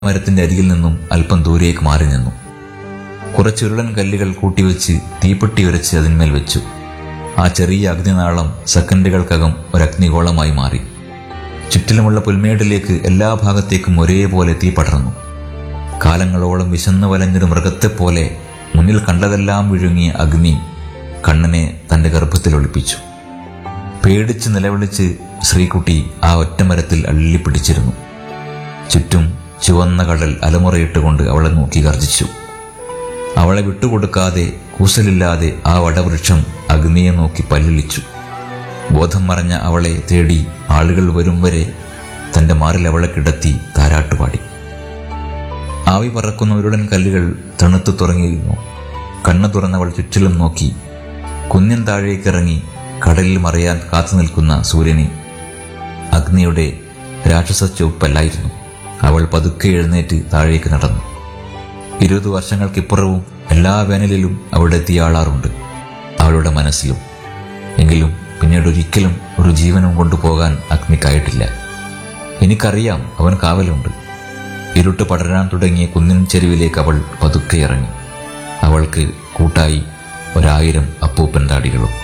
മരത്തിന്റെ അരികിൽ നിന്നും അല്പം ദൂരേക്ക് മാറി നിന്നു കുറച്ചുരുളൻ കല്ലുകൾ കൂട്ടിവെച്ച് തീപ്പെട്ടി ഉരച്ച് അതിന്മേൽ വെച്ചു ആ ചെറിയ അഗ്നിനാളം സെക്കൻഡുകൾക്കകം ഒരു അഗ്നിഗോളമായി മാറി ചുറ്റിലുമുള്ള പുൽമേടിലേക്ക് എല്ലാ ഭാഗത്തേക്കും ഒരേപോലെ തീ പടർന്നു കാലങ്ങളോളം വിശന്നു വലഞ്ഞൊരു മൃഗത്തെപ്പോലെ മുന്നിൽ കണ്ടതെല്ലാം വിഴുങ്ങിയ അഗ്നി കണ്ണനെ തന്റെ ഗർഭത്തിൽ ഒളിപ്പിച്ചു പേടിച്ച് നിലവിളിച്ച് ശ്രീകുട്ടി ആ ഒറ്റമരത്തിൽ അള്ളിപ്പിടിച്ചിരുന്നു ചുറ്റും ചുവന്ന കടൽ അലമുറയിട്ടുകൊണ്ട് അവളെ നോക്കി ഗർജിച്ചു അവളെ വിട്ടുകൊടുക്കാതെ കൂസലില്ലാതെ ആ വടവൃക്ഷം അഗ്നിയെ നോക്കി പല്ലിളിച്ചു ബോധം മറഞ്ഞ അവളെ തേടി ആളുകൾ വരും വരെ തന്റെ മാറിൽ അവളെ കിടത്തി താരാട്ടുപാടി ആവി പറക്കുന്ന ഉരുളൻ കല്ലുകൾ തണുത്തു തുറങ്ങിയിരുന്നു കണ്ണു തുറന്നവൾ ചുറ്റിലും നോക്കി കുന്നിൻ താഴേക്കിറങ്ങി കടലിൽ മറയാൻ കാത്തു നിൽക്കുന്ന സൂര്യനെ അഗ്നിയുടെ രാക്ഷസ ചുവപ്പല്ലായിരുന്നു അവൾ പതുക്കെ എഴുന്നേറ്റ് താഴേക്ക് നടന്നു ഇരുപത് വർഷങ്ങൾക്കിപ്പുറവും എല്ലാ വേനലിലും അവിടെ എത്തിയാളാറുണ്ട് അവളുടെ മനസ്സിലും എങ്കിലും പിന്നീട് ഒരിക്കലും ഒരു ജീവനും കൊണ്ടുപോകാൻ അഗ്നിക്കായിട്ടില്ല എനിക്കറിയാം അവൻ കാവലുണ്ട് ഇരുട്ട് പടരാൻ തുടങ്ങിയ കുന്നിൻ ചെരുവിലേക്ക് അവൾ പതുക്കെ ഇറങ്ങി അവൾക്ക് കൂട്ടായി ഒരായിരം അപ്പൂപ്പൻ താടികളും